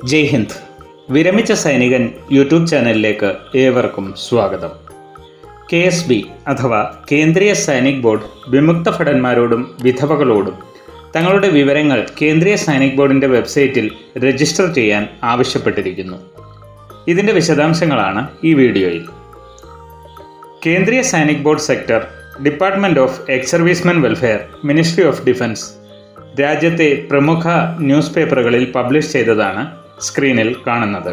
ജയ് ഹിന്ദ് വിരമിച്ച സൈനികൻ യൂട്യൂബ് ചാനലിലേക്ക് ഏവർക്കും സ്വാഗതം കെ എസ് ബി അഥവാ കേന്ദ്രീയ സൈനിക് ബോർഡ് വിമുക്ത ഭടന്മാരോടും വിധവകളോടും തങ്ങളുടെ വിവരങ്ങൾ കേന്ദ്രീയ സൈനിക് ബോർഡിൻ്റെ വെബ്സൈറ്റിൽ രജിസ്റ്റർ ചെയ്യാൻ ആവശ്യപ്പെട്ടിരിക്കുന്നു ഇതിൻ്റെ വിശദാംശങ്ങളാണ് ഈ വീഡിയോയിൽ Kendriya Sainik board sector department of ex servicemen welfare ministry of defence രാജ്യത്തെ പ്രമുഖ ന്യൂസ് പേപ്പറുകളിൽ പബ്ലിഷ് ചെയ്തതാണ് സ്ക്രീനിൽ കാണുന്നത്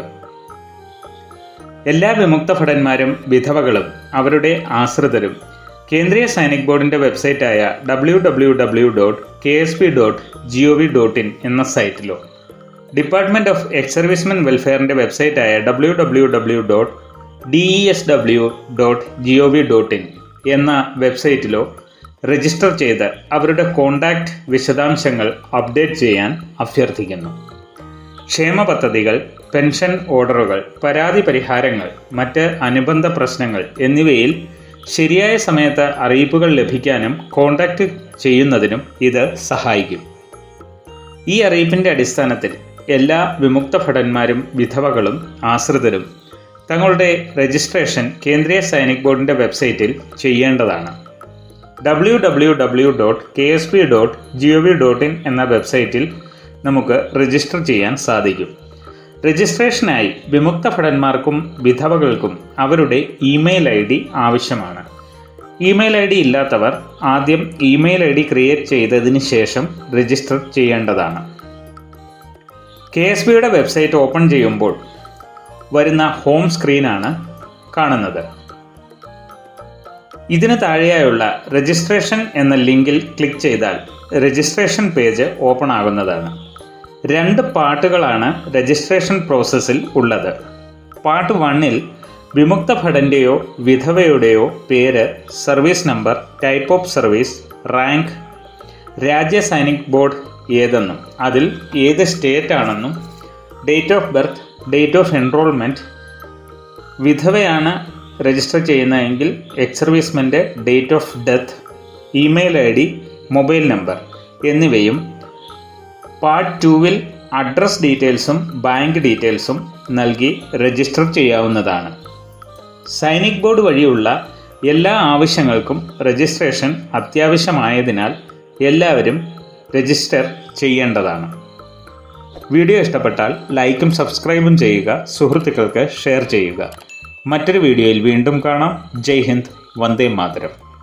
എല്ലാ വിമുക്ത ഭടന്മാരും വിധവകളും അവരുടെ ആശ്രിതരും കേന്ദ്രീയ സൈനിക് ബോർഡിൻ്റെ വെബ്സൈറ്റായ W W W dot K S P dot G O V dot in എന്ന സൈറ്റിലോ ഡിപ്പാർട്ട്മെൻറ്റ് ഓഫ് എക്സ് സർവീസ്മെൻ വെൽഫെയറിൻ്റെ വെബ്സൈറ്റായ W W W dot D E S W dot G O V dot in എന്ന വെബ്സൈറ്റിലോ register ചെയ്ത് അവരുടെ contact വിശദാംശങ്ങൾ update ചെയ്യാൻ അഭ്യർത്ഥിക്കുന്നു ക്ഷേമ പദ്ധതികൾ പെൻഷൻ ഓർഡറുകൾ പരാതി പരിഹാരങ്ങൾ മറ്റ് അനുബന്ധ പ്രശ്നങ്ങൾ എന്നിവയിൽ ശരിയായ സമയത്ത് അറിയിപ്പുകൾ ലഭിക്കാനും കോണ്ടാക്റ്റ് ചെയ്യുന്നതിനും ഇത് സഹായിക്കും ഈ അറിയിപ്പിൻ്റെ അടിസ്ഥാനത്തിൽ എല്ലാ വിമുക്ത ഭടന്മാരും വിധവകളും ആശ്രിതരും തങ്ങളുടെ രജിസ്ട്രേഷൻ കേന്ദ്രീയ സൈനിക് ബോർഡിൻ്റെ വെബ്സൈറ്റിൽ ചെയ്യേണ്ടതാണ് W W W dot K S P dot G O V dot in എന്ന വെബ്സൈറ്റിൽ നമുക്ക് രജിസ്റ്റർ ചെയ്യാൻ സാധിക്കും രജിസ്ട്രേഷനായി വിമുക്ത ഭടന്മാർക്കും വിധവകൾക്കും അവരുടെ ഇമെയിൽ ഐ ഡി ആവശ്യമാണ് ഇമെയിൽ ഐ ഡി ഇല്ലാത്തവർ ആദ്യം ഇമെയിൽ ഐ ഡി ക്രിയേറ്റ് ചെയ്തതിന് ശേഷം രജിസ്റ്റർ ചെയ്യേണ്ടതാണ് കെ എസ് ബിയുടെ വെബ്സൈറ്റ് ഓപ്പൺ ചെയ്യുമ്പോൾ വരുന്ന ഹോം സ്ക്രീനാണ് കാണുന്നത് ഇതിന് താഴെയായുള്ള രജിസ്ട്രേഷൻ എന്ന ലിങ്കിൽ ക്ലിക്ക് ചെയ്താൽ രജിസ്ട്രേഷൻ പേജ് ഓപ്പൺ ആകുന്നതാണ് രണ്ട് പാർട്ടുകളാണ് രജിസ്ട്രേഷൻ പ്രോസസ്സിൽ ഉള്ളത് പാർട്ട് വണ്ണിൽ വിമുക്ത ഭടൻ്റെയോ വിധവയുടെയോ പേര് service number type of service rank Rajya Sainik board ഏതെന്നും അതിൽ ഏത് സ്റ്റേറ്റ് ആണെന്നും date of birth date of enrolment വിധവയാണ് രജിസ്റ്റർ ചെയ്യുന്നതെങ്കിൽ എക്സ് സർവീസ്മെൻ്റെ date of death email I D mobile number എന്നിവയും പാർട്ട് ടൂവിൽ അഡ്രസ് ഡീറ്റെയിൽസും ബാങ്ക് ഡീറ്റെയിൽസും നൽകി രജിസ്റ്റർ ചെയ്യാവുന്നതാണ് സൈനിക് ബോർഡ് വഴിയുള്ള എല്ലാ ആവശ്യങ്ങൾക്കും രജിസ്ട്രേഷൻ അത്യാവശ്യമായതിനാൽ എല്ലാവരും രജിസ്റ്റർ ചെയ്യേണ്ടതാണ് വീഡിയോ ഇഷ്ടപ്പെട്ടാൽ ലൈക്കും സബ്സ്ക്രൈബും ചെയ്യുക സുഹൃത്തുക്കൾക്ക് ഷെയർ ചെയ്യുക മറ്റൊരു വീഡിയോയിൽ വീണ്ടും കാണാം ജയ് ഹിന്ദ് വന്ദേ മാതരം